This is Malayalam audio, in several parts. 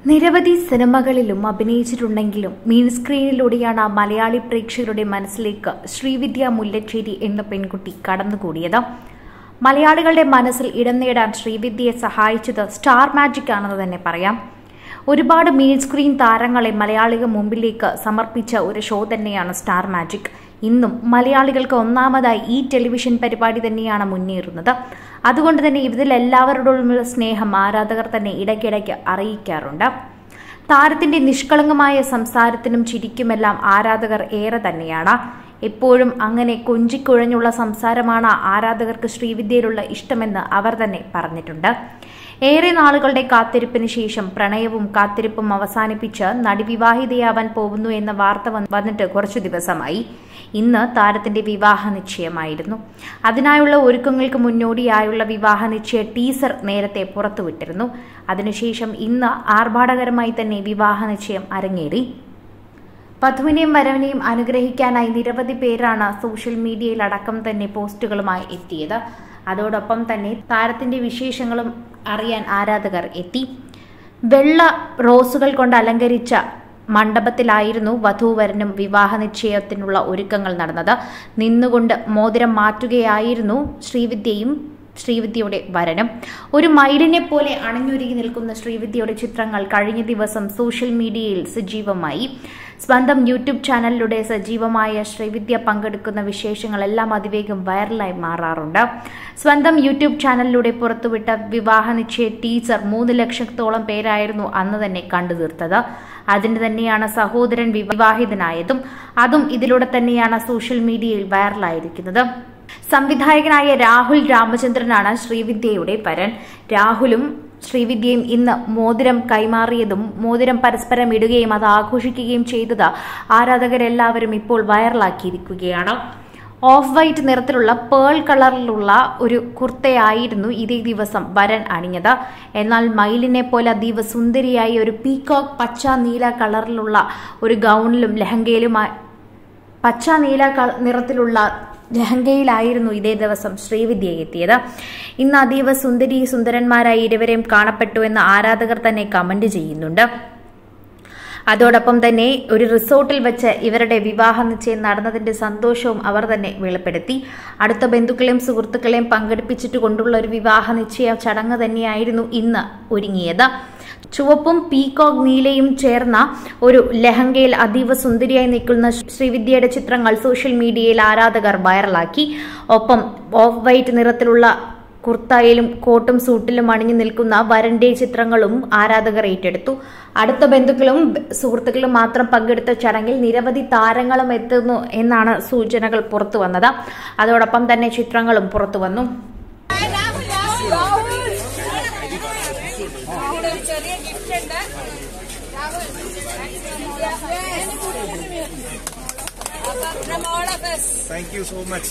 നിരവധി സിനിമകളിലും അഭിനയിച്ചിട്ടുണ്ടെങ്കിലും മീൻ സ്ക്രീനിലൂടെയാണ് മലയാളി പ്രേക്ഷകരുടെ മനസ്സിലേക്ക് ശ്രീവിദ്യ മുല്ലച്ചേരി എന്ന പെൺകുട്ടി കടന്നുകൂടിയത് മലയാളികളുടെ മനസ്സിൽ ഇടം നേടാൻ ശ്രീവിദ്യയെ സഹായിച്ചത് സ്റ്റാർ മാജിക് ആണെന്ന് തന്നെ പറയാം ഒരുപാട് മീൻ സ്ക്രീൻ താരങ്ങളെ മലയാളികൾ മുമ്പിലേക്ക് സമർപ്പിച്ച ഒരു ഷോ തന്നെയാണ് സ്റ്റാർ മാജിക് ഇന്നും മലയാളികൾക്ക് ഒന്നാമതായി ഈ ടെലിവിഷൻ പരിപാടി തന്നെയാണ് മുന്നേറുന്നത് അതുകൊണ്ട് തന്നെ ഇതിലെല്ലാവരോടുമുള്ള സ്നേഹം ആരാധകർ തന്നെ ഇടയ്ക്കിടയ്ക്ക് അറിയിക്കാറുണ്ട് താരത്തിന്റെ നിഷ്കളങ്കമായ സംസാരത്തിനും ചിരിക്കുമെല്ലാം ആരാധകർ ഏറെ തന്നെയാണ് എപ്പോഴും അങ്ങനെ കൊഞ്ചിക്കുഴഞ്ഞുള്ള സംസാരമാണ് ആരാധകർക്ക് ശ്രീവിദ്യയിലുള്ള ഇഷ്ടമെന്ന് അവർ തന്നെ പറഞ്ഞിട്ടുണ്ട് ഏറെ നാളുകളുടെ കാത്തിരിപ്പിന് ശേഷം പ്രണയവും കാത്തിരിപ്പും അവസാനിപ്പിച്ച് നടി വിവാഹിതയാവാൻ പോകുന്നു എന്ന വാർത്ത വന്നിട്ട് കുറച്ചു ദിവസമായി ഇന്ന് താരത്തിന്റെ വിവാഹ നിശ്ചയമായിരുന്നു അതിനായുള്ള ഒരുക്കങ്ങൾക്ക് മുന്നോടിയായുള്ള വിവാഹ നിശ്ചയ ടീസർ നേരത്തെ പുറത്തുവിട്ടിരുന്നു അതിനുശേഷം ഇന്ന് ആർഭാടകരമായി തന്നെ വിവാഹ നിശ്ചയം അരങ്ങേറി വധുവിനെയും വരവിനെയും അനുഗ്രഹിക്കാനായി നിരവധി പേരാണ് സോഷ്യൽ മീഡിയയിൽ അടക്കം തന്നെ പോസ്റ്റുകളുമായി എത്തിയത് അതോടൊപ്പം തന്നെ താരത്തിന്റെ വിശേഷങ്ങളും അറിയാൻ ആരാധകർ എത്തി വെള്ള റോസുകൾ കൊണ്ട് അലങ്കരിച്ച മണ്ഡപത്തിലായിരുന്നു വധൂവരനും വിവാഹ നിശ്ചയത്തിനുള്ള ഒരുക്കങ്ങൾ നടന്നത് നിന്നുകൊണ്ട് മോതിരം മാറ്റുകയായിരുന്നു ശ്രീവിദ്യയും ശ്രീവിദ്യയുടെ വരനും ഒരു മയിലിനെ പോലെ അണിഞ്ഞൊരുങ്ങി നിൽക്കുന്ന ശ്രീവിദ്യയുടെ ചിത്രങ്ങൾ കഴിഞ്ഞ ദിവസം സോഷ്യൽ മീഡിയയിൽ സജീവമായി സ്വന്തം യൂട്യൂബ് ചാനലിലൂടെ സജീവമായ ശ്രീവിദ്യ പങ്കെടുക്കുന്ന വിശേഷങ്ങളെല്ലാം അതിവേഗം വൈറലായി മാറാറുണ്ട് സ്വന്തം യൂട്യൂബ് ചാനലിലൂടെ പുറത്തുവിട്ട വിവാഹ നിശ്ചയ ടീച്ചർ മൂന്ന് ലക്ഷത്തോളം പേരായിരുന്നു അന്ന് തന്നെ കണ്ടു തീർത്തത് അതിന് തന്നെയാണ് സഹോദരൻ വിവാഹിതനായതും അതും ഇതിലൂടെ തന്നെയാണ് സോഷ്യൽ മീഡിയയിൽ വൈറലായിരിക്കുന്നത് സംവിധായകനായ രാഹുൽ രാമചന്ദ്രനാണ് ശ്രീവിദ്യയുടെ പരൻ രാഹുലും ശ്രീവിദ്യയും ഇന്ന് മോതിരം കൈമാറിയതും മോതിരം പരസ്പരം ഇടുകയും അത് ആഘോഷിക്കുകയും ചെയ്തത് ആരാധകരെല്ലാവരും ഇപ്പോൾ വൈറലാക്കിയിരിക്കുകയാണ് ഓഫ് വൈറ്റ് നിറത്തിലുള്ള പേൾ കളറിലുള്ള ഒരു കുർത്തയായിരുന്നു ഇതേ ദിവസം വരൻ അണിഞ്ഞത് എന്നാൽ മയിലിനെ പോലെ അതീവ സുന്ദരിയായ ഒരു പീകോക്ക് പച്ച നീല കളറിലുള്ള ഒരു ഗൗണിലും ലഹങ്കയിലുമായി പച്ച നീല നിറത്തിലുള്ള ലഹങ്കയിലായിരുന്നു ഇതേ ദിവസം ശ്രീവിദ്യ എത്തിയത് ഇന്ന് അതീവ സുന്ദരി സുന്ദരന്മാരായി ഇരുവരെയും കാണപ്പെട്ടു എന്ന് ആരാധകർ തന്നെ കമന്റ് ചെയ്യുന്നുണ്ട് അതോടൊപ്പം തന്നെ ഒരു റിസോർട്ടിൽ വെച്ച് ഇവരുടെ വിവാഹ നിശ്ചയം നടന്നതിന്റെ സന്തോഷവും അവർ തന്നെ വെളിപ്പെടുത്തി അടുത്ത ബന്ധുക്കളെയും സുഹൃത്തുക്കളെയും പങ്കെടുപ്പിച്ചിട്ട് കൊണ്ടുള്ള ഒരു വിവാഹ നിശ്ചയ ചടങ്ങ് തന്നെയായിരുന്നു ഇന്ന് ഒരുങ്ങിയത് ചുവപ്പും പീകോക്ക് നീലയും ചേർന്ന ഒരു ലഹങ്കയിൽ അതീവ സുന്ദരിയായി നിൽക്കുന്ന ശ്രീവിദ്യയുടെ ചിത്രങ്ങൾ സോഷ്യൽ മീഡിയയിൽ ആരാധകർ വൈറലാക്കി ഒപ്പം ഓഫ് വൈറ്റ് നിറത്തിലുള്ള കുർത്തായിലും കോട്ടും സൂട്ടിലും അണിഞ്ഞു നിൽക്കുന്ന വരന്റെ ചിത്രങ്ങളും ആരാധകർ ഏറ്റെടുത്തു അടുത്ത ബന്ധുക്കളും സുഹൃത്തുക്കളും മാത്രം പങ്കെടുത്ത ചടങ്ങിൽ നിരവധി താരങ്ങളും എത്തുന്നു എന്നാണ് സൂചനകൾ പുറത്തു വന്നത് അതോടൊപ്പം തന്നെ ചിത്രങ്ങളും പുറത്തു വന്നു ചെറിയ ഗിഫ്റ്റ് ഉണ്ട് from all of us. Thank you so much.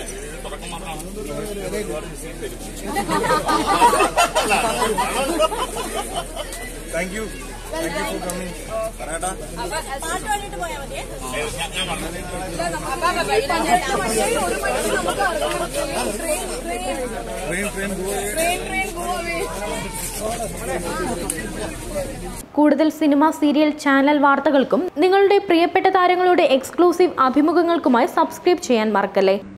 Thank you. Thank you for coming. പറയട്ടാ അപ്പൊ പാട്ട് പാടിയിട്ട് പോയാൽ മതിയേ അപ്പൊ പക്ഷേ ഒരു പക്ഷേ നമുക്ക് ട്രെയിൻ ട്രെയിൻ പോയി ട്രെയിൻ ട്രെയിൻ പോവേ കൂടുതൽ സിനിമ സീരിയൽ ചാനൽ വാർത്തകൾക്കും നിങ്ങളുടെ പ്രിയപ്പെട്ട താരങ്ങളുടെ എക്സ്ക്ലൂസീവ് അഭിമുഖങ്ങൾക്കുമായി സബ്സ്ക്രൈബ് ചെയ്യാൻ മറക്കല്ലേ